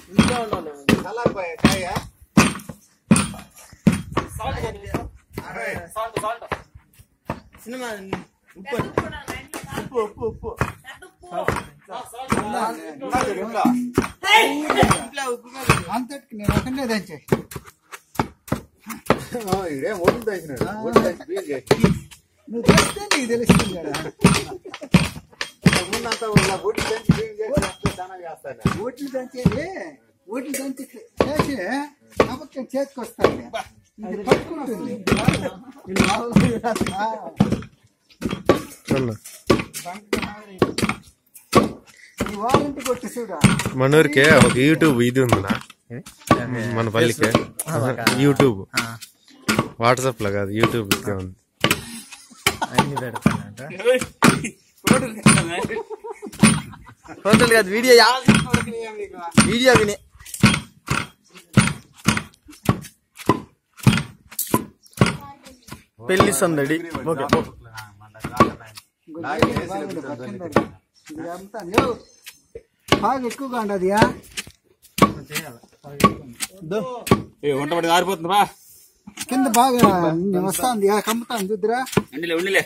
ఇంట్లో ఉండాలి చల్లారిపోయా కాయ సాల్ట్ సాల్ట్ సాల్ట్ సినిమా ఉప్పు ఉప్పు ఉప్పు ఉప్పు ఇంట్లో ఉప్పు అంతటికి నేను ఒకనే దంచేసి ఇడే ఓట్లు దంచినాడు ఓట్లు దంచి బీర్ చేసి నువ్వు దంచితే నీకు తెలుస్తుంది కదా ముందంతా ఉన్న ఓట్లు దంచి బీర్ చేసి అప్పుడు చాలా చేస్తాను ఓట్లు దంచేది ఓట్లు దంచి చేసి కాబట్టి చేతికి వస్తాయి ఇది పట్టుకుంటుంది ఆ, ఈ వారంటీ కొట్టి చూడ మనూరికే ఒక యూట్యూబ్ ఇది ఉందా మన పల్లికే యూట్యూబ్ వాట్సాప్ లో కాదు యూట్యూబ్ ఇదే ఉంది అన్ని పెడతానంట ఫోటోలు కాదు వీడియో వీడియో వినే పెళ్లి సందడి ఓకే ఇది అమ్ముతాను యో, బాగా ఎక్కువగా ఉండదు వంట పడి ఆరిపోతుంది బా కింద బాగా వస్తుంది కమ్ముతాను చూద్దురా ఉండిలే ఉండిలే